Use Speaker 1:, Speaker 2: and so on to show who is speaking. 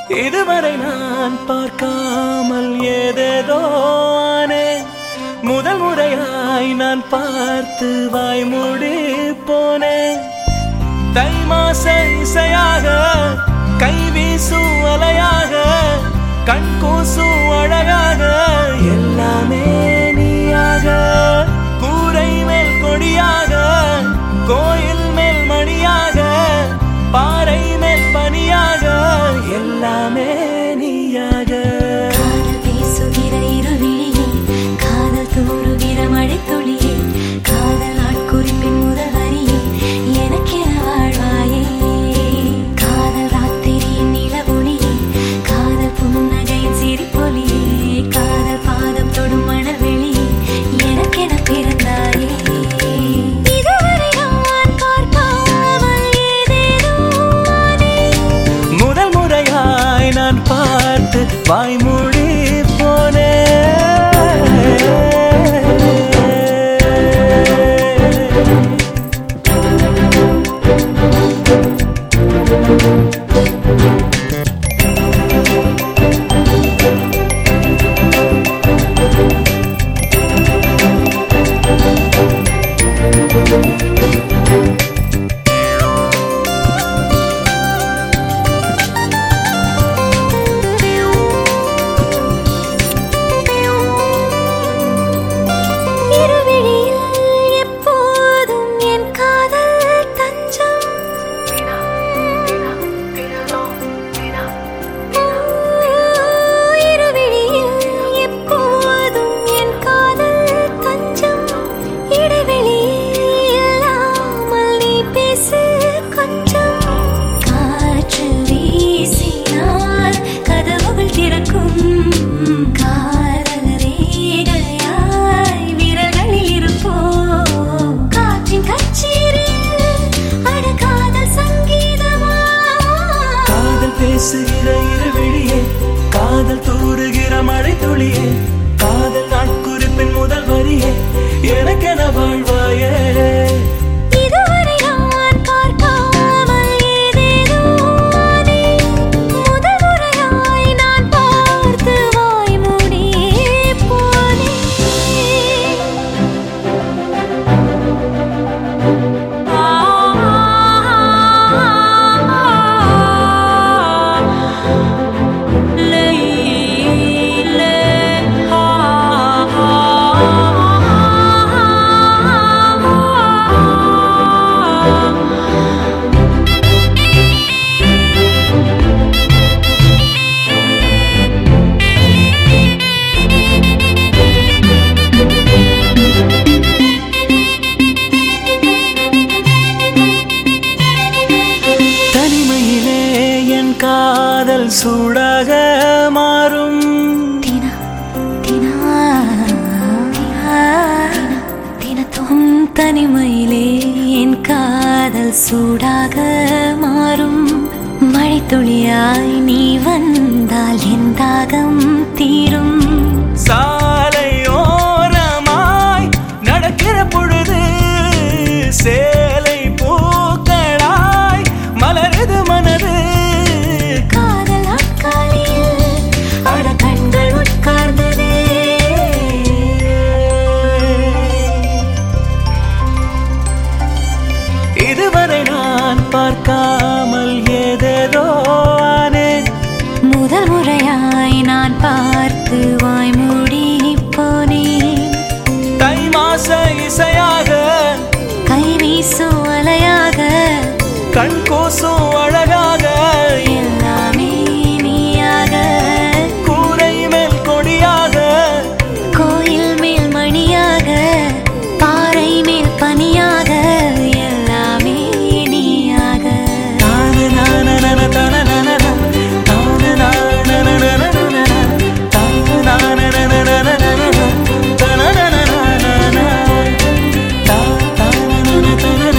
Speaker 1: இதுவரை நான் பார்க்காமல் ஏதேதோ ஆனேன் முதல் முறையாய் நான் பார்த்து வாய்மூடி போனேன் தை மாச இசையாக கை வீசும் அலையாக கண் கூசும் அழகாக எல்லாமே நீயாக கூரை மேல் கொடியாக கோயில் மேல் மணியாக பாறை மேல் பனியாக எல்லாமே நீயாக
Speaker 2: காதல் பேசுகிற இருவிழியே காதல் தூறுகிற மழைத்துளியே காதல் ஆட்குறிப்பின் முதல் வரியே எனக்கென வாழ்வாயே காதல் ராத்திரியின் நிலவொளியே காதல் புன்னகையின் சிரிப்பொலியே காதல் பாதம் தொடும் மணவெளியே எனக்கென பிறந்தாயே இதுவரை நான் பார்க்காமல் ஏதேதோ ஆனேன்.
Speaker 1: முதல் முறையாய் நான் பார்த்து வாய்மூடி போனேன்
Speaker 2: இருவிழியில் எப்போதும் என் காதல் தஞ்சம் இருவிழியில் எப்போதும் என் காதல் தஞ்சம் இடைவெளி இல்லாமல் நீ பேசு கொஞ்சம் காற்று வீசினால் கதவுகள் திறக்கும் காதல் ரேகையாய் விரல்களில் இருப்போம் காற்றின் கச்சேரியில் அடக்காத சங்கீதமா
Speaker 1: காதல் பேசுகிற இருவிழியே காதல் தூறுகிற மழை துளியே காதல் நாட்குறிப்பின் முதல் வரியே எனக்கென வாழ்வாயே
Speaker 2: இதுவரை நான் பார்க்காமல் ஏதேதோ ஆனேன். முதல் முறையாய் நான் பார்த்து வாய்மூடி போனேன்.
Speaker 1: தனிமையிலே என் காதல் சூடாக மாறும்
Speaker 2: தினா, தினா, தினா, தினத்தும் தனிமையிலே என் காதல் சூடாக மாறும் மழைத்துளியாய் நீ வந்தால் என் தாகம் தீரும்
Speaker 1: சாலை ஓரமாய் நடக்கிற பொழுது சேலை பூக்களாய் மலருது மனது
Speaker 2: காதல் நாட்காலியில் அட கண்கள் உட்கார்ந்ததே
Speaker 1: இதுவரை நான் பார்க்காமல் ஏதேதோ ஆனேன்
Speaker 2: முதல் முறையாய் நான் பார்த்து வாய்மூடி போனேன்
Speaker 1: தை மாச இசையாக
Speaker 2: கை வீசும் அலையாக
Speaker 1: கண் கூசும் அழகாக
Speaker 2: எல்லாமே நீயாக
Speaker 1: கூரை மேல் கொடியாக
Speaker 2: கோயில் மேல் மணியாக பாறை மேல் பனியாக எல்லாமே நீயாக
Speaker 1: தான நான நன தன நன நன. தான நான நன நன நன நன. தான நான நன நன நன நன. தன நன நன நன. தா தான நன தன